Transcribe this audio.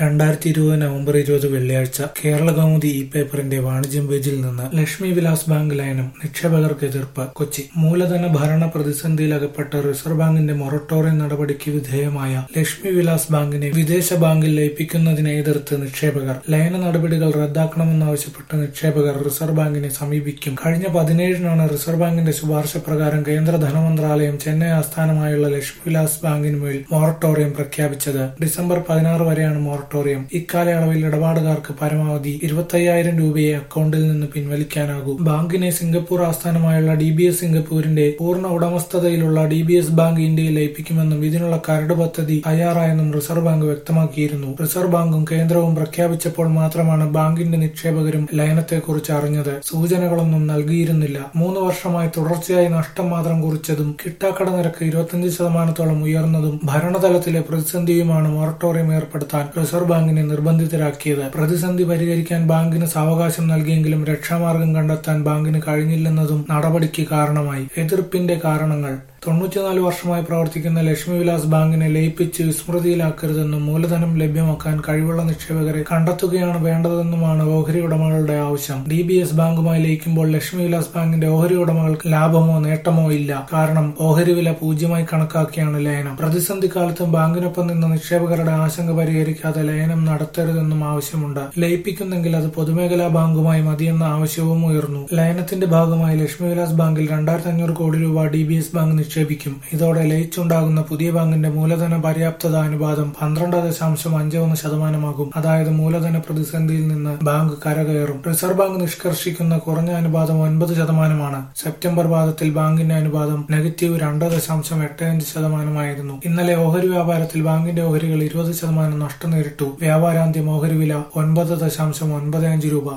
രണ്ടായിരത്തി ഇരുപത് നവംബർ ഇരുപത് വെള്ളിയാഴ്ച കേരളകൗമുദി ഇ പേപ്പറിന്റെ വാണിജ്യം പേജിൽ നിന്ന് ലക്ഷ്മി വിലാസ് ബാങ്ക് ലയനം നിക്ഷേപകർക്ക് എതിർപ്പ് കൊച്ചി മൂലധന ഭരണ പ്രതിസന്ധിയിലകപ്പെട്ട റിസർവ് ബാങ്കിന്റെ മൊറട്ടോറിയം നടപടിക്ക് വിധേയമായ ലക്ഷ്മി വിലാസ് ബാങ്കിനെ വിദേശ ബാങ്കിൽ ലയിപ്പിക്കുന്നതിനെ എതിർത്ത് നിക്ഷേപകർ ലയന നടപടികൾ റദ്ദാക്കണമെന്നാവശ്യപ്പെട്ട് നിക്ഷേപകർ റിസർവ് ബാങ്കിനെ സമീപിക്കും കഴിഞ്ഞ പതിനേഴിനാണ് റിസർവ് ബാങ്കിന്റെ ശുപാർശ പ്രകാരം കേന്ദ്ര ധനമന്ത്രാലയം ചെന്നൈ ആസ്ഥാനമായുള്ള ലക്ഷ്മി വിലാസ് ബാങ്കിനുമേൽ മൊറട്ടോറിയം പ്രഖ്യാപിച്ചത് ഡിസംബർ പതിനാറ് വരെയാണ് മൊറട്ടോറിയം ഇക്കാലയളവിൽ ഇടപാടുകാർക്ക് പരമാവധി ഇരുപത്തയ്യായിരം രൂപയെ അക്കൗണ്ടിൽ നിന്ന് പിൻവലിക്കാനാകൂ ബാങ്കിനെ സിംഗപ്പൂർ ആസ്ഥാനമായുള്ള ഡി ബി എസ് സിംഗപ്പൂരിന്റെ പൂർണ്ണ ഉടമസ്ഥതയിലുള്ള ഡി ബി എസ് ബാങ്ക് ഇന്ത്യയിൽ ലയിപ്പിക്കുമെന്നും ഇതിനുള്ള കരട് പദ്ധതി തയ്യാറായെന്നും റിസർവ് ബാങ്ക് വ്യക്തമാക്കിയിരുന്നു റിസർവ് ബാങ്കും കേന്ദ്രവും പ്രഖ്യാപിച്ചപ്പോൾ മാത്രമാണ് ബാങ്കിന്റെ നിക്ഷേപകരും ലയനത്തെക്കുറിച്ച് അറിഞ്ഞത് സൂചനകളൊന്നും നൽകിയിരുന്നില്ല മൂന്ന് വർഷമായി തുടർച്ചയായി നഷ്ടം മാത്രം കുറിച്ചതും കിട്ടാക്കട നിരക്ക് ഇരുപത്തിയഞ്ച് ശതമാനത്തോളം ഉയർന്നതും ഭരണതലത്തിലെ പ്രതിസന്ധിയുമാണ് മൊറട്ടോറിയം ഏർപ്പെടുത്താൻ റിസർവ് ബാങ്കിനെ നിർബന്ധിതരാക്കിയത് പ്രതിസന്ധി പരിഹരിക്കാൻ ബാങ്കിന് സാവകാശം നൽകിയെങ്കിലും രക്ഷാമാർഗം കണ്ടെത്താൻ ബാങ്കിന് കഴിഞ്ഞില്ലെന്നതും നടപടിക്ക് കാരണമായി എതിർപ്പിന്റെ കാരണങ്ങൾ തൊണ്ണൂറ്റിനാല് വർഷമായി പ്രവർത്തിക്കുന്ന ലക്ഷ്മി വിലാസ് ബാങ്കിനെ ലയിപ്പിച്ച് വിസ്മൃതിയിലാക്കരുതെന്നും മൂലധനം ലഭ്യമാക്കാൻ കഴിവുള്ള നിക്ഷേപകരെ കണ്ടെത്തുകയാണ് വേണ്ടതെന്നുമാണ് ഓഹരി ഉടമകളുടെ ആവശ്യം ഡി ബി എസ് ബാങ്കുമായി ലയിക്കുമ്പോൾ ലക്ഷ്മി വിലാസ് ബാങ്കിന്റെ ഓഹരി ഉടമകൾക്ക് ലാഭമോ നേട്ടമോ ഇല്ല കാരണം ഓഹരി വില പൂജ്യമായി കണക്കാക്കിയാണ് ലയനം പ്രതിസന്ധി കാലത്തും ബാങ്കിനൊപ്പം നിന്ന നിക്ഷേപകരുടെ ആശങ്ക പരിഹരിക്കാതെ ലയനം നടത്തരുതെന്നും ആവശ്യമുണ്ട് ലയിപ്പിക്കുന്നെങ്കിൽ അത് പൊതുമേഖലാ ബാങ്കുമായി മതിയെന്ന ആവശ്യവും ഉയർന്നു ലയനത്തിന്റെ ഭാഗമായി ലക്ഷ്മി വിലാസ് ബാങ്കിൽ രണ്ടായിരത്തി അഞ്ഞൂറ് കോടി രൂപ ഡി ബി എസ് ബാങ്ക് നിക്ഷേപിക്കും ഇതോടെ ലയിച്ചുണ്ടാകുന്ന പുതിയ ബാങ്കിന്റെ മൂലധന പര്യാപ്തത അനുപാതം പന്ത്രണ്ട് ദശാംശം അഞ്ച് ഒന്ന് ശതമാനമാകും അതായത് മൂലധന പ്രതിസന്ധിയിൽ നിന്ന് ബാങ്ക് കരകയറും റിസർവ് ബാങ്ക് നിഷ്കർഷിക്കുന്ന കുറഞ്ഞ അനുപാതം ഒൻപത് ശതമാനമാണ് സെപ്റ്റംബർ പാദത്തിൽ ബാങ്കിന്റെ അനുപാതം നെഗറ്റീവ് രണ്ട് ദശാംശം എട്ട് അഞ്ച് ശതമാനമായിരുന്നു ഇന്നലെ ഓഹരി വ്യാപാരത്തിൽ ബാങ്കിന്റെ ഓഹരികൾ ഇരുപത് ശതമാനം നഷ്ടം നേരിട്ടു വ്യാപാരാന്ത്യം ഓഹരി വില ഒൻപത് ദശാംശം ഒൻപത് അഞ്ച് രൂപ